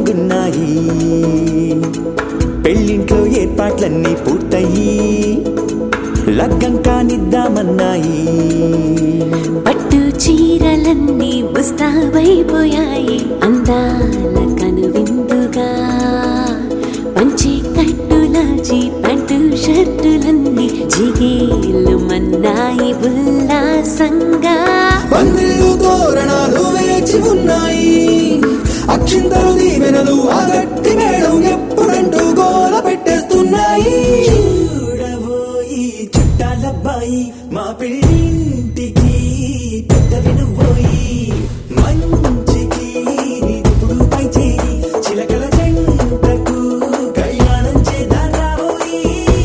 సిద్ధంగున్నాయి పెళ్ళింట్లో ఏర్పాట్లన్నీ పూర్తయి లగ్గం కానిద్దామన్నాయి పట్టు చీరలన్నీ ముస్తాబైపోయాయి అందాల కనువిందుగా పంచి కట్టులాచి పంటు షర్టులన్నీ జిగేలు మన్నాయి ఉల్లాసంగా పందిళ్ళు తోరణాలు వేచి ఉన్నాయి అక్షింతలు దీవెనలు ఆ గట్టి మేడం ఎప్పుడంటూ గోల పెట్టేస్తున్నాయి చూడబోయి చుట్టాలబ్బాయి మా పెళ్ళింటికి పెద్ద వినుబోయి మంచికి నిప్పుడు పై చేయి చిలకల జంటకు కళ్యాణం చేద్దాం రాబోయి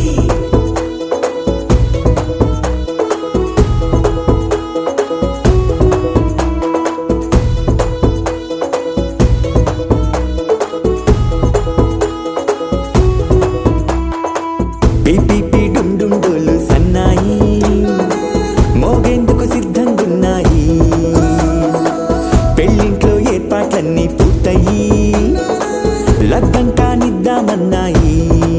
పిపిపి డుమ్ డుమ్ డోలు సన్నాయి మోగేందుకు సిద్ధంగున్నాయి పెళ్ళింట్లో ఏర్పాట్లన్నీ పూర్తయి లగ్గం కానిద్దామన్నాయి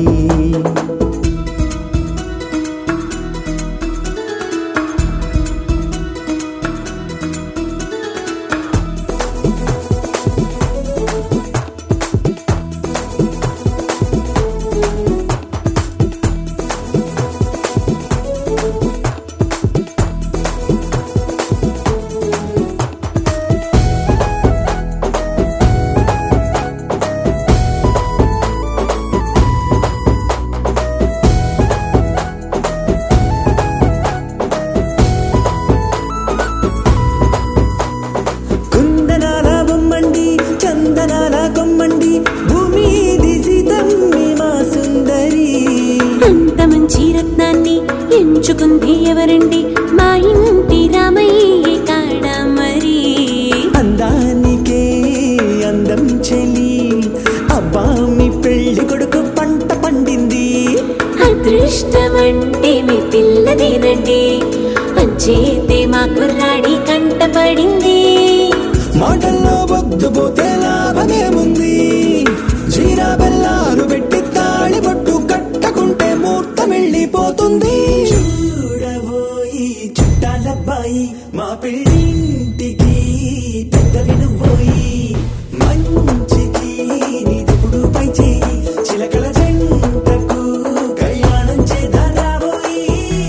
కుందనాల బొమ్మండి చందనాల కొమ్మండి భూమి సీతమ్మి మా సుందరి అంత మంచి రత్నాన్ని ఎంచుకుంది ఎవరండి మా ఇంటి రామయ్య కాడ మరి అందానికే అందం చెలి అబ్బా మీ పెళ్లి కొడుకు పంట పండింది అదృష్టమంటే మీ పిల్లదేనండి అంచేతే మా కుర్రాడి కంట పడింది మాటల్లో వద్దు పోతే లాభమేముంది జీరా బెల్లాలు పెట్టి తాళి పట్టు కట్టకుంటే ముహూర్తం వెళ్ళిపోతుంది చూడబోయి చుట్టాలబ్బాయి మా పెళ్ళింటికి పెద్ద వినుబోయి మంచికి నిదుపుడు పై చేయి చిలకల జంటకు కళ్యాణం చేద్దాం రాబోయి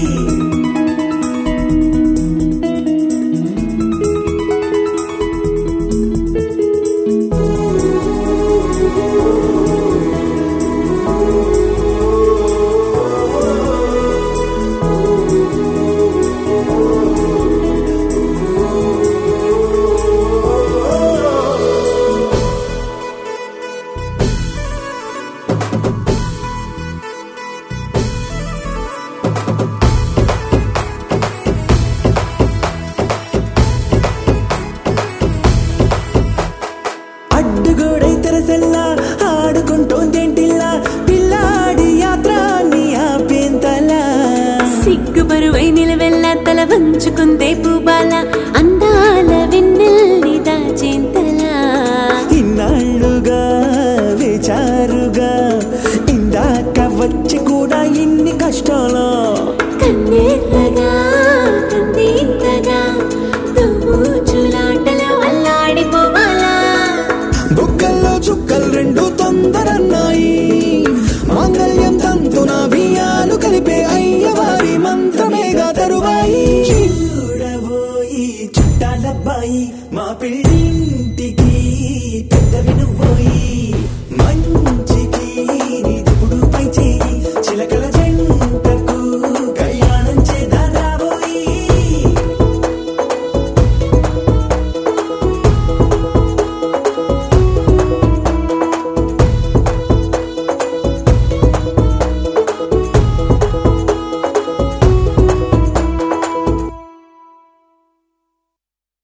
అడ్డుగోడై తెరసెల్లా ఆడుకుంటోందేంటిల్లా పిల్లాడి యాత్ర నీ ఆపేంతలా సిగ్గుబరువై నిలవెల్ల తల వంచుకుందే పూబాల అందాల వెన్నెల్ని దాచేంతలా ఇన్నాళ్ళుగా వేచారుగా ఇందాక వచ్చి కూడా ఇన్ని కష్టాలా కన్నెర్రగా కందింతగా తుమ్ముచులాటలో అల్లాడిపోవాలా బుగ్గల్లో చుక్కలు రెండు తొందరన్నాయి